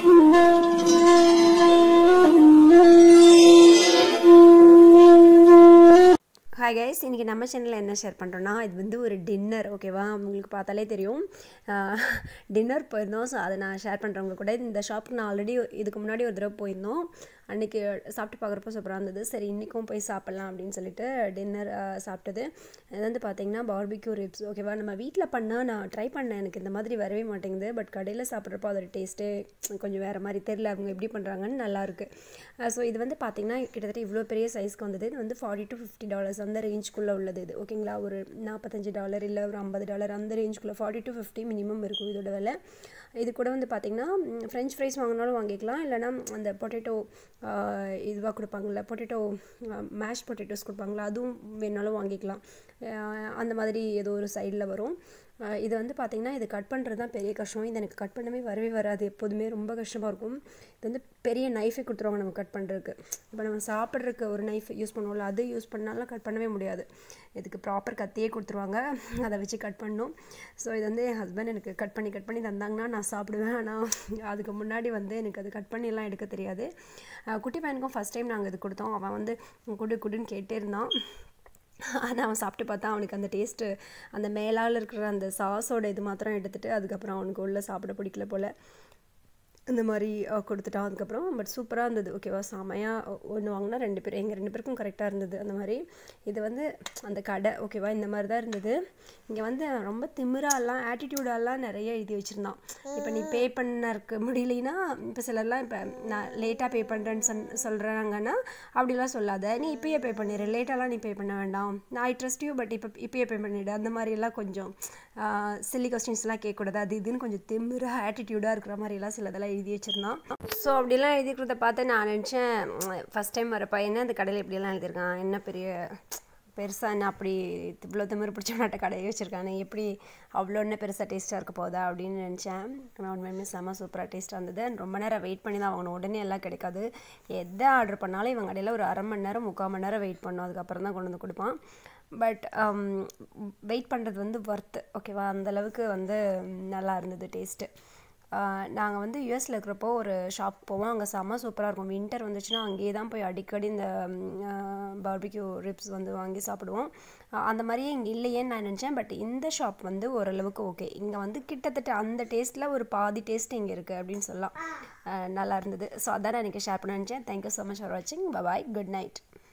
hi guys இன்றைக்கி நம்ம சேனலில் என்ன ஷேர் பண்ணுறோன்னா இது வந்து ஒரு டின்னர் ஓகேவா உங்களுக்கு பார்த்தாலே தெரியும் டின்னர் போயிருந்தோம் ஸோ அதை நான் ஷேர் பண்ணுறவங்க கூட இந்த ஷாப்புக்கு நான் ஆல்ரெடி இதுக்கு முன்னாடி ஒரு தடவை போயிருந்தோம் அன்றைக்கி சாப்பிட்டு பார்க்குறப்போ சூப்பராக இருந்தது சரி இன்றைக்கும் போய் சாப்பிட்லாம் அப்படின்னு சொல்லிட்டு டின்னர் சாப்பிட்டது இது வந்து பார்த்திங்கன்னா பார்பிக்யூ ரிப்ஸ் ஓகேவா நம்ம வீட்டில் பண்ணால் நான் ட்ரை பண்ணேன் எனக்கு இந்த மாதிரி வரவே மாட்டேங்குது பட் கடையில் சாப்பிட்றப்போ அதோட டேஸ்ட்டு கொஞ்சம் வேறு மாதிரி தெரில அவங்க எப்படி பண்ணுறாங்கன்னு நல்லாயிருக்கு ஸோ இது வந்து பார்த்திங்கன்னா கிட்டத்தட்ட இவ்வளோ பெரிய சைஸ்க்கு வந்தது இது வந்து ஃபார்ட்டி டு ஃபிஃப்டி டாலர்ஸ் அந்த ரேஞ்சுக்குள்ளே உள்ளது இது ஓகேங்களா ஒரு நாற்பத்தஞ்சு டாலர் இல்லை ஒரு ஐம்பது டாலர் அந்த ரேஞ்சுக்குள்ளே ஃபார்ட்டி டு ஃபிஃப்டி மினிமம் இருக்கும் இதோட விலை இது கூட வந்து பார்த்திங்கன்னா ஃப்ரெஞ்ச் ஃப்ரைஸ் வாங்கினாலும் வாங்கிக்கலாம் இல்லைனா அந்த பொட்டேட்டோ இதுவாக கொடுப்பாங்கள்ல பொட்டேட்டோ மேஷ் பொட்டேட்டோஸ் கொடுப்பாங்களா அதுவும் வேணாலும் வாங்கிக்கலாம் அந்த மாதிரி ஏதோ ஒரு சைடில் வரும் இது வந்து பார்த்திங்கன்னா இது கட் பண்ணுறது தான் பெரிய கஷ்டம் இது எனக்கு கட் பண்ணவே வரவே வராது எப்போதுமே ரொம்ப கஷ்டமாக இருக்கும் இது வந்து பெரிய நைஃபே கொடுத்துருவாங்க நம்ம கட் பண்ணுறதுக்கு இப்போ நம்ம சாப்பிட்றதுக்கு ஒரு நைஃப் யூஸ் பண்ணுவோம்ல அது யூஸ் பண்ணாலும் கட் பண்ணவே முடியாது இதுக்கு ப்ராப்பர் கத்தியே கொடுத்துருவாங்க அதை வச்சு கட் பண்ணணும் ஸோ இது வந்து என் ஹஸ்பண்ட் எனக்கு கட் பண்ணி கட் பண்ணி தந்தாங்கன்னா நான் சாப்பிடுவேன் ஆனால் அதுக்கு முன்னாடி வந்து எனக்கு அது கட் பண்ணிலாம் எடுக்க தெரியாது குட்டி பையனுக்கும் ஃபஸ்ட் டைம் நாங்கள் இது கொடுத்தோம் அவன் வந்து குடு குடுன்னு கேட்டே இருந்தான் ஆனால் அவன் சாப்பிட்டு பார்த்தா அவனுக்கு அந்த டேஸ்ட்டு அந்த மேலால் இருக்கிற அந்த சாஸோட இது மாத்திரம் எடுத்துகிட்டு அதுக்கப்புறம் அவனுக்கு உள்ளே சாப்பிட பிடிக்கல போல் இந்த மாதிரி கொடுத்துட்டான் அதுக்கப்புறம் பட் சூப்பராக இருந்தது ஓகேவா செமையாக ஒன்று வாங்கினா ரெண்டு பேரும் எங்கள் ரெண்டு பேருக்கும் கரெக்டாக இருந்தது அந்த மாதிரி இது வந்து அந்த கடை ஓகேவா இந்த மாதிரி தான் இருந்தது இங்கே வந்து ரொம்ப திமிராலாம் ஆட்டிடியூடாலாம் நிறைய எழுதி வச்சுருந்தான் இப்போ நீ பே பண்ணறக்கு முடியலனா இப்போ சிலர்லாம் இப்போ நான் லேட்டாக பே பண்ணுறேன்னு சொன் சொல்கிறாங்கன்னா அப்படிலாம் சொல்லாத நீ இப்பயே பே பண்ணிடு லேட்டாலாம் நீ பே பண்ண வேண்டாம் நான் ஐ ட்ரஸ்ட் யூ பட் இப்போ இப்பயே பே பண்ணிவிடு அந்த மாதிரிலாம் கொஞ்சம் சில்லி கொஸ்டின்ஸ்லாம் கேட்கக்கூடாது அது இதுன்னு கொஞ்சம் திமிராக ஆட்டிடியூடாக இருக்கிற மாதிரிலாம் சிலதெல்லாம் எழுதி வச்சுருந்தான் ஸோ அப்படிலாம் எழுதி கொடுத்த பார்த்து நான் நினச்சேன் ஃபஸ்ட் டைம் வரப்ப என்ன அந்த கடையில் இப்படியெல்லாம் எழுதியிருக்கான் என்ன பெரிய பெருசாக என்ன அப்படி இவ்வளோ திமிரு பிடிச்சவனாட்ட கடையை வச்சுருக்கானே எப்படி அவ்வளோ என்ன பெருசாக டேஸ்ட்டாக இருக்க போதா அப்படின்னு நினச்சேன் ஆனால் உண்மையுமே செம்ம சூப்பராக டேஸ்ட்டாக இருந்தது ரொம்ப நேரம் வெயிட் பண்ணி தான் வாங்கணும் உடனே எல்லாம் கிடைக்காது எதை ஆர்டர் பண்ணாலும் இவங்க கடையில் ஒரு அரை மணி நேரம் முக்கால் மணி நேரம் வெயிட் பண்ணோம் அதுக்கப்புறம் தான் கொண்டு வந்து கொடுப்பான் பட் வெயிட் பண்ணுறது வந்து ஒர்த்து ஓகேவா அந்தளவுக்கு வந்து நல்லா இருந்தது டேஸ்ட்டு நாங்கள் வந்து யூஎஸில் இருக்கிறப்போ ஒரு ஷாப் போவோம் அங்கே செம்ம சூப்பராக இருக்கும் வின்டர் வந்துச்சுன்னா அங்கேயே தான் போய் அடிக்கடி இந்த பார்பிக்யூ ரிப்ஸ் வந்து வாங்கி சாப்பிடுவோம் அந்த மாதிரியே இங்கே இல்லையேன்னு நான் நினச்சேன் பட் இந்த ஷாப் வந்து ஓரளவுக்கு ஓகே இங்கே வந்து கிட்டத்தட்ட அந்த டேஸ்ட்டில் ஒரு பாதி டேஸ்ட் இங்கே இருக்குது அப்படின்னு சொல்லலாம் நல்லா இருந்தது ஸோ அதான் நான் எனக்கு ஷேர் பண்ண நினச்சேன் தேங்க்யூ ஸோ மச் ஃபார் வாட்சிங் பாய் குட் நைட்